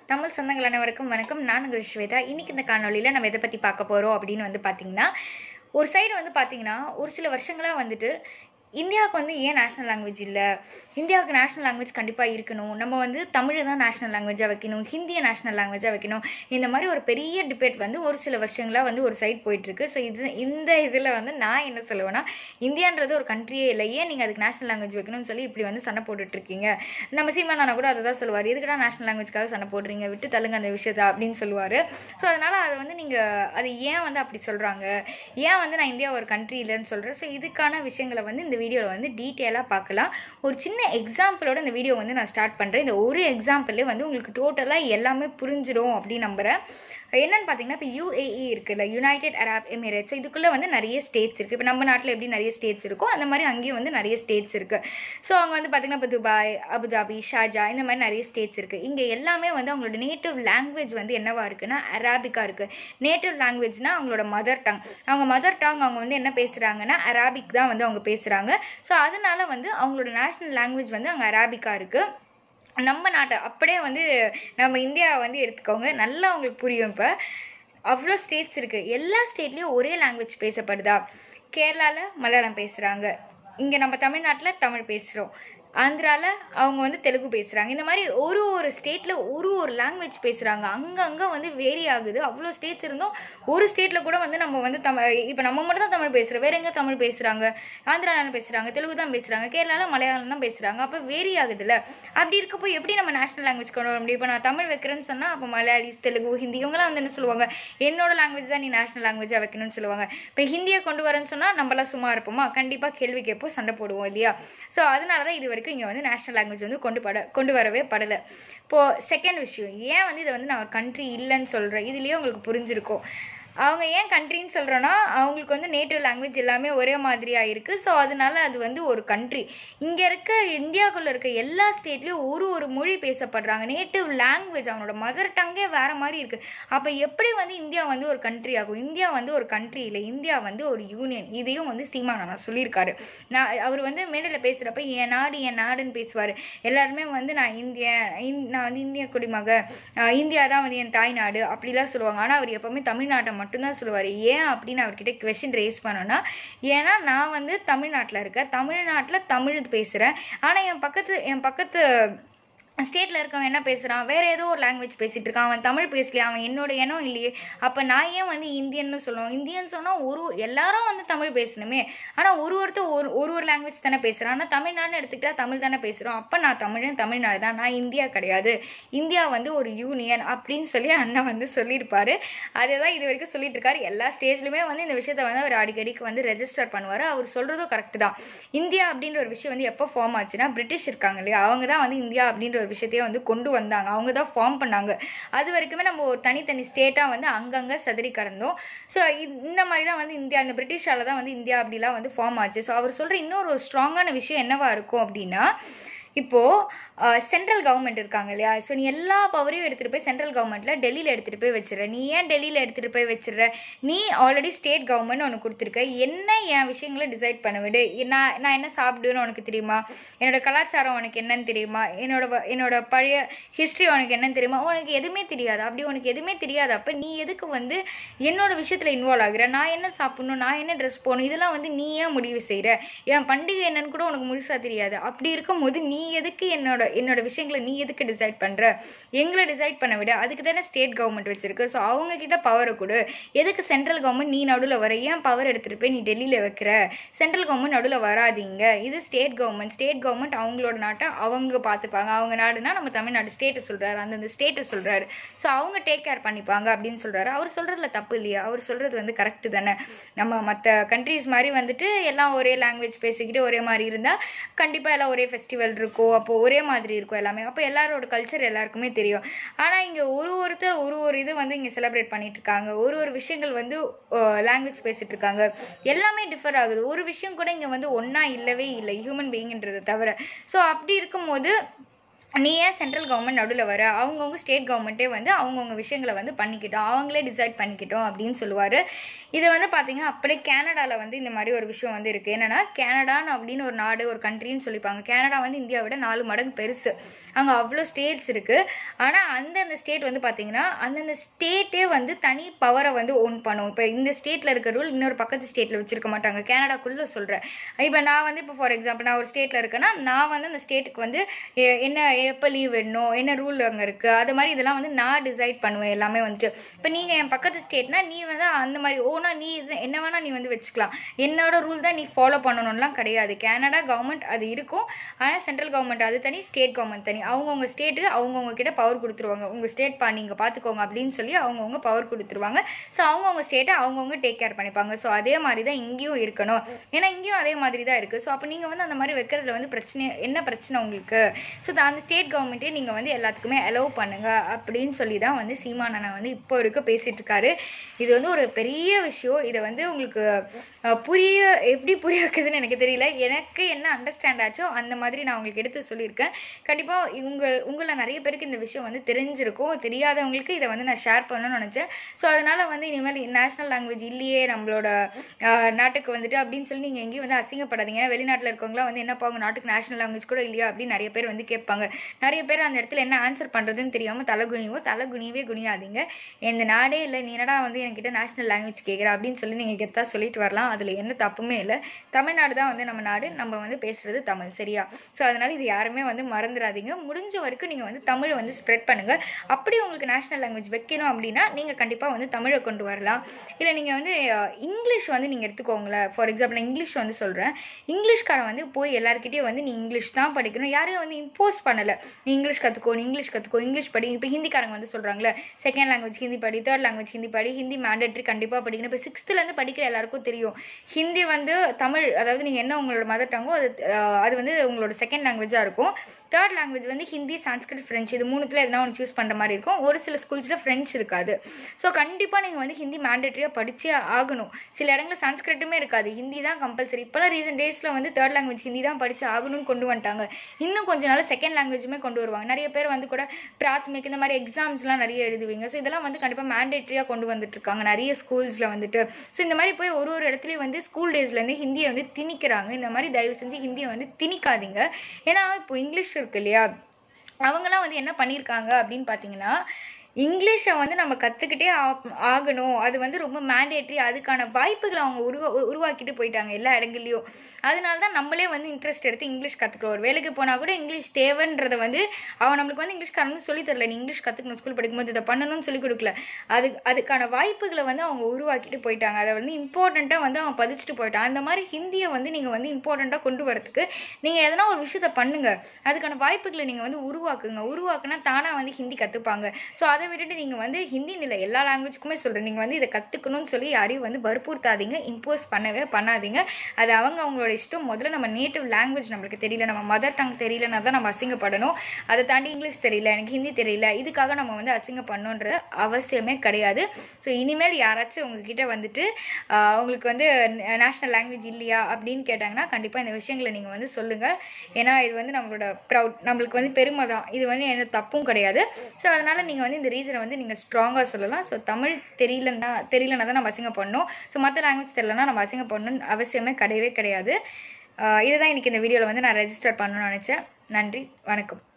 தமிழ் சொந்தங்கள் அனைவருக்கும் வணக்கம் நான் உங்கள் ஸ்வேதா இன்னைக்கு இந்த காணொலியில் நம்ம எதை பற்றி பார்க்க போகிறோம் அப்படின்னு வந்து பார்த்தீங்கன்னா ஒரு சைடு வந்து பார்த்தீங்கன்னா ஒரு சில வருஷங்களாக வந்துட்டு இந்தியாவுக்கு வந்து ஏன் நேஷ்னல் லாங்குவேஜ் இல்லை இந்தியாவுக்கு நேஷ்னல் லாங்குவேஜ் கண்டிப்பாக இருக்கணும் நம்ம வந்து தமிழை தான் நேஷ்னல் லாங்குவேஜாக வைக்கணும் ஹிந்தியை நேஷ்னல் லாங்குவேஜாக வைக்கணும் இந்த மாதிரி ஒரு பெரிய டிபேட் வந்து ஒரு சில வருஷங்களாக வந்து ஒரு சைட் போயிட்டுருக்கு ஸோ இது இந்த இதில் வந்து நான் என்ன சொல்லுவேன்னா இந்தியான்றது ஒரு கண்ட்ரியே இல்லை ஏன் நீங்கள் அதுக்கு நேஷ்னல் லாங்குவேஜ் வைக்கணும்னு சொல்லி இப்படி வந்து சண்டை போட்டுட்ருக்கீங்க நம்ம சீமானா கூட அதை தான் சொல்லுவார் எதுக்குடா நேஷ்னல் லாங்குவேஜ்க்காக சண்டை போடுறீங்க விட்டு தள்ளுங்க அந்த விஷயத்த அப்படின்னு சொல்லுவார் ஸோ அதனால் அதை வந்து நீங்கள் அது ஏன் வந்து அப்படி சொல்கிறாங்க ஏன் வந்து நான் இந்தியா ஒரு கண்ட்ரி இல்லைன்னு சொல்கிறேன் ஸோ இதுக்கான விஷயங்களை வந்து இந்த வீடியோவில் வந்து டீட்டெயிலாக பார்க்கலாம் ஒரு சின்ன எக்ஸாம்பிளோட இந்த வீடியோ வந்து நான் ஸ்டார்ட் பண்ணுறேன் இந்த ஒரு எக்ஸாம்பிள்லேயே வந்து உங்களுக்கு டோட்டலாக எல்லாமே புரிஞ்சிடும் அப்படின்னு நம்புகிறேன் என்னன்னு பார்த்தீங்கன்னா இப்போ யூஏஇ இருக்குல்ல யுனைடெட் அரப் எமிரேட்ஸ் இதுக்குள்ளே வந்து நிறைய ஸ்டேட்ஸ் இருக்குது இப்போ நம்ம நாட்டில் எப்படி நிறைய ஸ்டேட்ஸ் இருக்கோ அந்த மாதிரி அங்கேயும் வந்து நிறைய ஸ்டேட்ஸ் இருக்குது ஸோ அங்கே வந்து பார்த்திங்கன்னா இப்போ துபாய் அபுதாபி ஷார்ஜா இந்த மாதிரி நிறைய ஸ்டேட்ஸ் இருக்குது இங்கே எல்லாமே வந்து அவங்களோட நேட்டிவ் லாங்குவேஜ் வந்து என்னவா இருக்குன்னா அராபிக்காக இருக்குது நேட்டிவ் லாங்குவேஜ்னால் அவங்களோட மதர் டங் அவங்க மதர் டங் அவங்க வந்து என்ன பேசுகிறாங்கன்னா அராபிக் தான் வந்து அவங்க பேசுகிறாங்க ஸோ அதனால வந்து அவங்களோட நேஷ்னல் லாங்குவேஜ் வந்து அங்கே அராபிக்காக இருக்குது நம்ம நாட்டை அப்படியே வந்து நம்ம இந்தியாவை வந்து எடுத்துக்கோங்க நல்லா உங்களுக்கு புரியும் இப்போ அவ்வளோ ஸ்டேட்ஸ் இருக்குது எல்லா ஸ்டேட்லேயும் ஒரே லாங்குவேஜ் பேசப்படுதா கேரளாவில் மலையாளம் பேசுகிறாங்க இங்கே நம்ம தமிழ்நாட்டில் தமிழ் பேசுகிறோம் ஆந்திராவில் அவங்க வந்து தெலுங்கு பேசுகிறாங்க இந்த மாதிரி ஒரு ஒரு ஸ்டேட்டில் ஒரு ஒரு லாங்குவேஜ் பேசுகிறாங்க அங்கங்கே வந்து வேரி ஆகுது அவ்வளோ ஸ்டேட்ஸ் இருந்தும் ஒரு ஸ்டேட்டில் கூட வந்து நம்ம வந்து தமிழ் இப்போ நம்ம மட்டும் தான் தமிழ் பேசுகிறோம் வேறு எங்கே தமிழ் பேசுகிறாங்க ஆந்திராவில் பேசுகிறாங்க தெலுங்கு தான் பேசுகிறாங்க கேரளாவில் மலையாளம் தான் பேசுகிறாங்க அப்போ வேரி ஆகுதுல்ல அப்படி இருக்கப்போ எப்படி நம்ம நேஷனல் லாங்குவேஜ் கொண்டு வர முடியும் இப்போ நான் தமிழ் வைக்கிறேன்னு சொன்னால் அப்போ மலையாளிஸ் தெலுங்கு ஹிந்தி இவங்களாம் வந்து என்ன சொல்லுவாங்க என்னோட லாங்குவேஜ் தான் நீ நேஷனல் லாங்குவேஜாக வைக்கணும்னு சொல்லுவாங்க இப்போ ஹிந்தியை கொண்டு வரேன்னு சொன்னால் நம்மளாம் சும்மா இருப்போமா கண்டிப்பாக கேள்வி கேட்போம் சண்டை போடுவோம் இல்லையா ஸோ அதனால தான் இது வரைக்கும் இங்கே வந்து நேஷனல் லாங்குவேஜ் வந்து கொண்டு பட கொண்டு வரவே படலை இப்போது செகண்ட் விஷயம் ஏன் வந்து இதை வந்து நான் ஒரு கண்ட்ரி இல்லைன்னு சொல்கிறேன் இதுலேயே உங்களுக்கு புரிஞ்சிருக்கும் அவங்க ஏன் கண்ட்ரின்னு சொல்கிறோன்னா அவங்களுக்கு வந்து நேட்டிவ் லாங்குவேஜ் எல்லாமே ஒரே மாதிரியாக இருக்குது ஸோ அதனால அது வந்து ஒரு கண்ட்ரி இங்கே இருக்க இந்தியாவுக்குள்ளே இருக்க எல்லா ஸ்டேட்லேயும் ஒரு ஒரு மொழி பேசப்படுறாங்க நேட்டிவ் லாங்குவேஜ் அவனோட மதர் டங்கே வேறு மாதிரி இருக்குது அப்போ எப்படி வந்து இந்தியா வந்து ஒரு கண்ட்ரி ஆகும் இந்தியா வந்து ஒரு கண்ட்ரி இல்லை இந்தியா வந்து ஒரு யூனியன் இதையும் வந்து சீமானா சொல்லியிருக்காரு நான் அவர் வந்து மேடையில் பேசுகிறப்ப என் நாடு என் நாடுன்னு பேசுவார் எல்லாருமே வந்து நான் இந்தியன் இந் நான் வந்து இந்திய குடிமக இந்தியா தான் வந்து என் தாய்நாடு அப்படிலாம் சொல்லுவாங்க ஆனால் அவர் எப்போவுமே தமிழ்நாட்டை மட்டும்தான் சொல்லுவார் ஏன் அப்படின்னு அவர்கிட்ட கொஷின் ரேஸ் பண்ணோன்னா ஏன்னா நான் வந்து தமிழ்நாட்டில் இருக்கேன் தமிழ்நாட்டில் தமிழ் பேசுகிறேன் ஆனால் என் பக்கத்து என் பக்கத்து ஸ்டேட்டில் இருக்கவன் என்ன பேசுகிறான் வேறு ஏதோ ஒரு லாங்குவேஜ் பேசிகிட்டு இருக்கான் அவன் தமிழ் பேசலையே அவன் என்னோட இனம் இல்லையே அப்போ நான் ஏன் வந்து இந்தியன்னு சொல்லுவோம் இந்தியன் சொன்னால் ஒரு எல்லாரும் வந்து தமிழ் பேசணுமே ஆனால் ஒரு ஒருத்தர் ஒரு ஒரு ஒரு லாங்குவேஜ் தானே பேசுகிறான் ஆனால் தமிழ்நாடுன்னு எடுத்துக்கிட்டால் தமிழ் தானே பேசுகிறோம் அப்போ நான் தமிழன் தமிழ்நாடு தான் நான் இந்தியா கிடையாது இந்தியா வந்து ஒரு யூனியன் அப்படின்னு சொல்லி அண்ணன் வந்து சொல்லியிருப்பாரு அதை தான் இது வரைக்கும் சொல்லிட்டு இருக்காரு எல்லா ஸ்டேஜ்லையுமே வந்து இந்த விஷயத்த வந்து அவர் அடிக்கடிக்கு வந்து ரெஜிஸ்டர் பண்ணுவார் அவர் சொல்கிறதும் கரெக்டு தான் இந்தியா அப்படின்ற ஒரு விஷயம் வந்து எப்போ ஃபார்ம் ஆச்சுன்னா பிரிட்டிஷ் இருக்காங்க இல்லையா அவங்க தான் வந்து இந்தியா அப்படின்ற ஒரு விஷயத்தையே வந்து கொண்டு வந்தாங்க அவங்க தான் ஃபார்ம் பண்ணாங்க அது வரைக்குமே நம்ம ஒரு தனித்தனி ஸ்டேட்டாக வந்து அங்கங்கே சதறி கடந்தோம் ஸோ இந்த மாதிரி தான் வந்து இந்தியா அந்த பிரிட்டிஷால தான் வந்து இந்தியா அப்படிலாம் வந்து ஃபார்ம் ஆச்சு ஸோ அவர் சொல்கிற இன்னொரு ஸ்ட்ராங்கான விஷயம் என்னவா இருக்கும் அப்படின்னா இப்போது சென்ட்ரல் கவர்மெண்ட் இருக்காங்க இல்லையா ஸோ நீ எல்லா பவரையும் எடுத்துகிட்டு போய் சென்ட்ரல் கவர்மெண்ட்டில் டெல்லியில் எடுத்துகிட்டு போய் வச்சிடற நீ ஏன் டெல்லியில் எடுத்துகிட்டு போய் வச்சிடுற நீ ஆல்ரெடி ஸ்டேட் கவர்மெண்ட் ஒன்று கொடுத்துருக்க என்ன என் விஷயங்களை டிசைட் பண்ண விடு நான் நான் என்ன சாப்பிடுவேன்னு உனக்கு தெரியுமா என்னோட கலாச்சாரம் உனக்கு என்னன்னு தெரியுமா என்னோட என்னோட பழைய ஹிஸ்ட்ரி உனக்கு என்னன்னு தெரியுமா உனக்கு எதுவுமே தெரியாது அப்படி உனக்கு எதுவுமே தெரியாது அப்போ நீ எதுக்கு வந்து என்னோட விஷயத்தில் இன்வால்வ் ஆகுற நான் என்ன சாப்பிடணும் நான் என்ன ட்ரெஸ் போகணும் இதெல்லாம் வந்து நீ ஏன் முடிவு செய்கிற என் பண்டிகை என்னன்னு கூட உனக்கு முழுசாக தெரியாது அப்படி இருக்கும்போது நீ எதுக்கு என்னோட என்னோட விஷயங்களை நீ எதுக்கு டிசைட் பண்ணுற எங்களை டிசைட் பண்ண விட அதுக்கு தானே ஸ்டேட் கவர்மெண்ட் வச்சிருக்கு ஸோ அவங்க கிட்ட பவரை கொடு எதுக்கு சென்ட்ரல் கவர்மெண்ட் நீ நடுவில் வர ஏன் பவர் எடுத்துகிட்டு போய் நீ டெல்லியில் வைக்கிற சென்ட்ரல் கவர்மெண்ட் நடுவில் வராதீங்க இது ஸ்டேட் கவர்மெண்ட் ஸ்டேட் கவர்மெண்ட் அவங்களோட நாட்டை அவங்க பார்த்துப்பாங்க அவங்க நாடுனா நம்ம தமிழ்நாடு ஸ்டேட்டை சொல்கிறாரு அந்தந்த ஸ்டேட்டை சொல்கிறாரு ஸோ அவங்க டேக் கேர் பண்ணிப்பாங்க அப்படின்னு சொல்கிறாரு அவர் சொல்கிறதுல தப்பு இல்லையா அவர் சொல்கிறது வந்து கரெக்டு தானே நம்ம மற்ற கண்ட்ரீஸ் மாதிரி வந்துட்டு எல்லாம் ஒரே லாங்குவேஜ் பேசிக்கிட்டு ஒரே மாதிரி இருந்தால் கண்டிப்பாக எல்லாம் ஒரே ஃபெஸ்டிவல் இருக்கும் அப்போது ஒரே மாதிரி இருக்கும் எல்லாமே அப்போ எல்லாரோட கல்ச்சர் எல்லாருக்குமே தெரியும் ஆனால் இங்கே ஒரு ஒருத்தர் ஒரு ஒரு இது வந்து இங்கே செலிப்ரேட் பண்ணிட்டு இருக்காங்க ஒரு ஒரு விஷயங்கள் வந்து லாங்குவேஜ் பேசிட்டு இருக்காங்க எல்லாமே டிஃபர் ஆகுது ஒரு விஷயம் கூட இங்கே வந்து ஒன்றா இல்லவே இல்லை ஹியூமன் பீயிங்ன்றதை தவிர ஸோ அப்படி இருக்கும்போது நீ ஏன் சென்ட்ரல் கவர்மெண்ட் நடுவில் வர அவங்கவுங்க ஸ்டேட் கவர்மெண்ட்டே வந்து அவங்கவுங்க விஷயங்களை வந்து பண்ணிக்கிட்டோம் அவங்களே டிசைட் பண்ணிக்கிட்டோம் அப்படின்னு சொல்லுவார் இது வந்து பார்த்தீங்கன்னா அப்படியே கேனடாவில் வந்து இந்த மாதிரி ஒரு விஷயம் வந்து இருக்குது என்னென்னா கேனடான்னு அப்படின்னு ஒரு நாடு ஒரு கண்ட்ரின்னு சொல்லிப்பாங்க கேனடா வந்து இந்தியாவை விட நாலு மடங்கு பெருசு அங்கே அவ்வளோ ஸ்டேட்ஸ் இருக்குது ஆனால் அந்தந்த ஸ்டேட் வந்து பார்த்தீங்கன்னா அந்தந்த ஸ்டேட்டே வந்து தனி பவரை வந்து ஓன் பண்ணும் இப்போ இந்த ஸ்டேட்டில் இருக்க ரூல் இன்னொரு பக்கத்து ஸ்டேட்டில் வச்சிருக்க மாட்டாங்க கேனடாக்குள்ளே சொல்கிறேன் இப்போ நான் வந்து இப்போ ஃபார் எக்ஸாம்பிள் நான் ஒரு ஸ்டேட்டில் இருக்கேன்னா நான் வந்து அந்த ஸ்டேட்டுக்கு வந்து எ- என்ன எப்போ லீவ் வேணும் என்ன ரூல் அங்கே இருக்குது அது மாதிரி இதெல்லாம் வந்து நான் டிசைட் பண்ணுவேன் எல்லாமே வந்துட்டு இப்போ நீங்கள் என் பக்கத்து ஸ்டேட்னா நீ வந்து அந்த மாதிரி ஓனா நீ இது என்ன வேணால் நீ வந்து வச்சுக்கலாம் என்னோட ரூல் தான் நீ ஃபாலோ பண்ணணும்லாம் கிடையாது கேனடா கவர்மெண்ட் அது இருக்கும் ஆனால் சென்ட்ரல் கவர்மெண்ட் அது தனி ஸ்டேட் கவர்மெண்ட் தனி அவங்கவுங்க ஸ்டேட்டு அவங்கவுங்க கிட்ட பவர் கொடுத்துருவாங்க உங்கள் ஸ்டேட் பா நீங்கள் பார்த்துக்கோங்க அப்படின்னு சொல்லி அவங்கவுங்க பவர் கொடுத்துருவாங்க ஸோ அவங்கவுங்க ஸ்டேட்டை அவங்கவுங்க டேக் கேர் பண்ணிப்பாங்க ஸோ அதே மாதிரி தான் இங்கேயும் இருக்கணும் ஏன்னா இங்கேயும் அதே மாதிரி தான் இருக்குது ஸோ அப்போ நீங்கள் வந்து அந்த மாதிரி வைக்கிறதுல வந்து பிரச்சனை என்ன பிரச்சனை உங்களுக்கு ஸோ அந்த ஸ்டேட் கவர்மெண்ட்டே நீங்கள் வந்து எல்லாத்துக்குமே அலோவ் பண்ணுங்க அப்படின்னு சொல்லி தான் வந்து சீமான் அண்ணா வந்து இப்போ வரைக்கும் பேசிட்டு இருக்காரு இது வந்து ஒரு பெரிய விஷயம் இதை வந்து உங்களுக்கு அஹ், புரிய எப்படி புரிய வைக்குதுன்னு எனக்கு தெரியல எனக்கு என்ன அண்டர்ஸ்டாண்ட் ஆச்சோ அந்த மாதிரி நான் உங்களுக்கு எடுத்து சொல்லியிருக்கேன் கண்டிப்பாக உங்கள் உங்களை நிறைய பேருக்கு இந்த விஷயம் வந்து தெரிஞ்சிருக்கும் தெரியாதவங்களுக்கு இதை வந்து நான் ஷேர் பண்ணணும்னு நினச்சேன் ஸோ அதனால் வந்து இனிமேல் நேஷ்னல் லாங்குவேஜ் இல்லையே நம்மளோட ஆஹ், நாட்டுக்கு வந்துட்டு அப்படின்னு சொல்லி நீங்கள் எங்கேயும் வந்து அசிங்கப்படாதீங்க ஏன்னா வெளிநாட்டில் இருக்கவங்களாம் வந்து என்னப்பா உங்கள் நாட்டுக்கு நேஷனல் லாங்குவேஜ் கூட இல்லையா அப்படின்னு நிறைய பேர் வந்து கேட்பாங்க நிறைய பேர் அந்த இடத்துல என்ன ஆன்சர் பண்ணுறதுன்னு தெரியாமல் தலை குனிவோ தலை குனியவே குனியாதீங்க இந்த நாடே இல்லை நீ என்னடா வந்து என்கிட்ட நேஷனல் லாங்குவேஜ் கேட்குற அப்படின்னு சொல்லி நீங்கள் கெத்தா சொல்லிட்டு வரலாம் அதில் எந்த தப்புமே இல்லை தமிழ்நாடு தான் வந்து நம்ம நாடு நம்ம வந்து பேசுகிறது தமிழ் சரியா ஸோ அதனால் இது யாருமே வந்து மறந்துடாதீங்க முடிஞ்ச வரைக்கும் நீங்கள் வந்து தமிழை வந்து ஸ்ப்ரெட் பண்ணுங்கள் அப்படி உங்களுக்கு நேஷனல் லாங்குவேஜ் வைக்கணும் அப்படின்னா நீங்கள் கண்டிப்பாக வந்து தமிழை கொண்டு வரலாம் இல்லை நீங்கள் வந்து அஹ், இங்கிலீஷ் வந்து நீங்கள் எடுத்துக்கோங்களேன் ஃபார் எக்ஸாம்பிள் நான் இங்கிலீஷ் வந்து சொல்கிறேன் இங்கிலீஷ்காரன் வந்து போய் எல்லாருக்கிட்டையும் வந்து நீ இங்கிலீஷ் தான் படிக்கணும் யாரையும் வந்து இம்போஸ் பண்ணலை நீ இங்கிலீஷ் கற்றுக்கோ நீ இங்கிலீஷ் கற்றுக்கோ இங்கிலீஷ் படி இப்போ ஹிந்திக்காரங்க வந்து சொல்கிறாங்களே செகண்ட் லாங்குவேஜ் ஹிந்தி படி தேர்ட் லாங்குவேஜ் ஹிந்தி படி ஹிந்தி மேண்டேட்ரி கண்டிப்பாக படிக்கணும் இப்போ சிக்ஸ்த்துலேருந்து படிக்கிற எல்லாருக்கும் தெரியும் ஹிந்தி வந்து தமிழ் அதாவது நீங்கள் என்ன உங்களோட மதர் டங்கோ அது அஹ், அது வந்து உங்களோட செகண்ட் லாங்குவேஜாக இருக்கும் தேர்ட் லாங்குவேஜ் வந்து ஹிந்தி சான்ஸ்கிரிட் ஃப்ரெஞ்ச் இது மூணுத்தில் எதனா ஒன்று சூஸ் பண்ணுற மாதிரி இருக்கும் ஒரு சில ஸ்கூல்ஸில் ஃப்ரெஞ்ச் இருக்காது ஸோ கண்டிப்பாக நீங்கள் வந்து ஹிந்தி மேண்டேட்ரியாக படிச்சே ஆகணும் சில இடங்களில் சான்ஸ்கிரிட்டுமே இருக்காது ஹிந்தி தான் கம்பல்சரி இப்போலாம் ரீசெண்ட் டேஸில் வந்து தேர்ட் லாங்குவேஜ் ஹிந்தி தான் படிச்சு ஆகணும்னு கொண்டு வந்துட்டாங்க இன்னும் கொஞ்ச நாள் செகண்ட் லாங்குவேஜுமே கொண்டு வருவாங்க நிறைய பேர் வந்து கூட பிராத்மிக் இந்த மாதிரி எக்ஸாம்ஸ்லாம் நிறைய எழுதுவீங்க ஸோ இதெல்லாம் வந்து கண்டிப்பாக மேண்டேட்ரியாக கொண்டு வந்துட்டு இருக்காங்க நிறைய ஸ்கூல்ஸில் வந்துட்டு ஸோ இந்த மாதிரி போய் ஒரு ஒரு இடத்துலையும் வந்து ஸ்கூல் டேஸ்லேருந்து ஹிந்தியை வந்து திணிக்கிறாங்க இந்த மாதிரி தயவு செஞ்சு ஹிந்தியை வந்து திணிக்காதீங்க ஏன்னா இப்போ இங்கிலீஷ் இருக்கு இல்லையா அவங்களாம் வந்து என்ன பண்ணியிருக்காங்க அப்படின்னு பார்த்தீங்கன்னா இங்கிலீஷை வந்து நம்ம கற்றுக்கிட்டே ஆகணும் அது வந்து ரொம்ப மேண்டேட்ரி அதுக்கான வாய்ப்புகளை அவங்க உருவா உ- உருவாக்கிட்டு போயிட்டாங்க எல்லா இடங்கள்லையும் அதனால தான் நம்மளே வந்து இன்ட்ரெஸ்ட் எடுத்து இங்கிலீஷ் கற்றுக்குறோம் ஒரு வேலைக்கு போனால் கூட இங்கிலீஷ் தேவைன்றதை வந்து அவன் நம்மளுக்கு வந்து இங்கிலீஷ்காரன் வந்து சொல்லித் தரல நீ இங்கிலீஷ் கற்றுக்கணும் ஸ்கூல் படிக்கும்போது இதை பண்ணணும்னு சொல்லி கொடுக்கல அது அதுக்கான வாய்ப்புகளை வந்து அவங்க உருவாக்கிட்டு போயிட்டாங்க அதை வந்து இம்பார்ட்டண்ட்டாக வந்து அவன் பதிச்சுட்டு போயிட்டான் அந்த மாதிரி ஹிந்தியை வந்து நீங்கள் வந்து இம்பார்ட்டண்ட்டாக கொண்டு வரதுக்கு நீங்கள் எதனா ஒரு விஷயத்த பண்ணுங்க அதுக்கான வாய்ப்புகளை நீங்கள் வந்து உருவாக்குங்க உருவாக்குனா தானாக வந்து ஹிந்தி கற்றுப்பாங்க ஸோ அதை விட்டுட்டு நீங்கள் வந்து ஹிந்தின்னு இல்லை எல்லா லாங்குவேஜ்க்குமே சொல்கிறேன் நீங்கள் வந்து இதை கற்றுக்கணும்னு சொல்லி யாரையும் வந்து வற்புறுத்தாதீங்க இம்போஸ் பண்ணவே பண்ணாதீங்க அது அவங்க அவங்களோட இஷ்டம் முதல்ல நம்ம நேட்டிவ் லாங்குவேஜ் நம்மளுக்கு தெரியல நம்ம மதர் டங் தெரியலனா தான் நம்ம அசிங்கப்படணும் அதை தாண்டி இங்கிலீஷ் தெரியல எனக்கு ஹிந்தி தெரியல இதுக்காக நம்ம வந்து அசிங்கப்படணுன்றது அவசியமே கிடையாது ஸோ இனிமேல் யாராச்சும் உங்ககிட்ட வந்துட்டு ஆஹ், உங்களுக்கு வந்து நேஷ்னல் லாங்குவேஜ் இல்லையா அப்படின்னு கேட்டாங்கன்னா கண்டிப்பாக இந்த விஷயங்களை நீங்கள் வந்து சொல்லுங்கள் ஏன்னா இது வந்து நம்மளோட ப்ரௌட் நம்மளுக்கு வந்து பெருமை தான் இது வந்து எந்த தப்பும் கிடையாது ஸோ அதனால் நீங்கள் வந்து இந்த ரீசனை வந்து நீங்கள் ஸ்ட்ராங்காக சொல்லலாம் ஸோ தமிழ் தெரியலன்னா தெரியலனா தான் நம்ம அசிங்கம் பண்ணணும் ஸோ மற்ற லாங்குவேஜ் தெரியலனா நம்ம அசிங்கம் பண்ணணும்னு அவசியமே கிடையவே கிடையாது ஆஹ் இதுதான் இன்றைக்கி இந்த வீடியோவில் வந்து நான் ரெஜிஸ்டர் பண்ணணும்னு நினச்சேன் நன்றி வணக்கம்